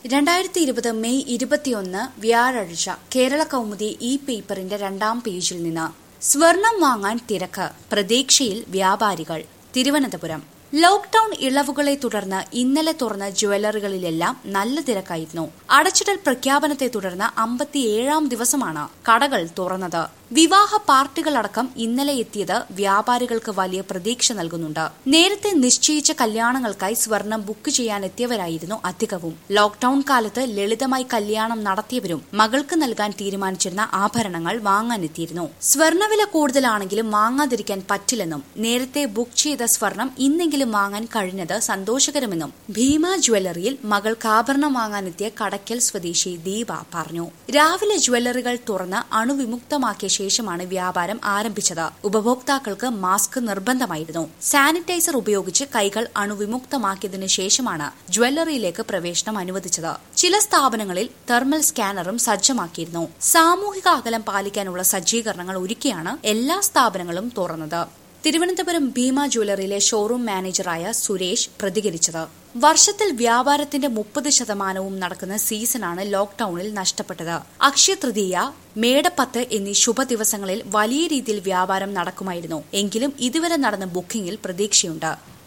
രണ്ടായിരത്തി ഇരുപത് മെയ് ഇരുപത്തിയൊന്ന് വ്യാഴാഴ്ച കേരള കൗമുദി ഈ പേപ്പറിന്റെ രണ്ടാം പേജിൽ നിന്ന് സ്വർണം വാങ്ങാൻ തിരക്ക് പ്രതീക്ഷയിൽ വ്യാപാരികൾ തിരുവനന്തപുരം ലോക്ഡൌൺ ഇളവുകളെ തുടർന്ന് ഇന്നലെ തുറന്ന ജ്വല്ലറികളിലെല്ലാം നല്ല തിരക്കായിരുന്നു അടച്ചിടൽ പ്രഖ്യാപനത്തെ തുടർന്ന് അമ്പത്തിയേഴാം ദിവസമാണ് കടകൾ തുറന്നത് വിവാഹ പാർട്ടികളടക്കം ഇന്നലെ എത്തിയത് വ്യാപാരികൾക്ക് വലിയ പ്രതീക്ഷ നൽകുന്നുണ്ട് നേരത്തെ നിശ്ചയിച്ച കല്യാണങ്ങൾക്കായി സ്വർണം ബുക്ക് ചെയ്യാനെത്തിയവരായിരുന്നു അധികവും ലോക്ഡൌൺ കാലത്ത് ലളിതമായി കല്യാണം നടത്തിയവരും മകൾക്ക് നൽകാൻ തീരുമാനിച്ചിരുന്ന ആഭരണങ്ങൾ വാങ്ങാനെത്തിയിരുന്നു സ്വർണ്ണവില കൂടുതലാണെങ്കിലും വാങ്ങാതിരിക്കാൻ പറ്റില്ലെന്നും നേരത്തെ ബുക്ക് ചെയ്ത സ്വർണം ഇന്നെങ്കിലും വാങ്ങാൻ കഴിഞ്ഞത് സന്തോഷകരമെന്നും ഭീമ ജ്വല്ലറിയിൽ മകൾക്ക് ആഭരണം വാങ്ങാനെത്തിയ കടയ്ക്കൽ സ്വദേശി ദീപ പറഞ്ഞു രാവിലെ ജ്വല്ലറികൾ തുറന്ന് അണുവിമുക്തമാക്കിയ ശേഷമാണ് വ്യാപാരം ആരംഭിച്ചത് ഉപഭോക്താക്കൾക്ക് മാസ്ക് നിർബന്ധമായിരുന്നു സാനിറ്റൈസർ ഉപയോഗിച്ച് കൈകൾ അണുവിമുക്തമാക്കിയതിനു ശേഷമാണ് ജ്വല്ലറിയിലേക്ക് പ്രവേശനം അനുവദിച്ചത് ചില സ്ഥാപനങ്ങളിൽ തെർമൽ സ്കാനറും സജ്ജമാക്കിയിരുന്നു സാമൂഹിക അകലം പാലിക്കാനുള്ള സജ്ജീകരണങ്ങൾ ഒരുക്കിയാണ് എല്ലാ സ്ഥാപനങ്ങളും തുറന്നത് തിരുവനന്തപുരം ഭീമ ജ്വല്ലറിയിലെ ഷോറൂം മാനേജറായ സുരേഷ് പ്രതികരിച്ചത് വർഷത്തിൽ വ്യാപാരത്തിന്റെ മുപ്പത് ശതമാനവും നടക്കുന്ന സീസണാണ് ലോക്ഡൌണിൽ നഷ്ടപ്പെട്ടത് അക്ഷയതൃതീയ മേടപ്പത്ത് എന്നീ ശുഭദിവസങ്ങളിൽ വലിയ രീതിയിൽ വ്യാപാരം നടക്കുമായിരുന്നു എങ്കിലും ഇതുവരെ നടന്ന ബുക്കിംഗിൽ പ്രതീക്ഷയുണ്ട്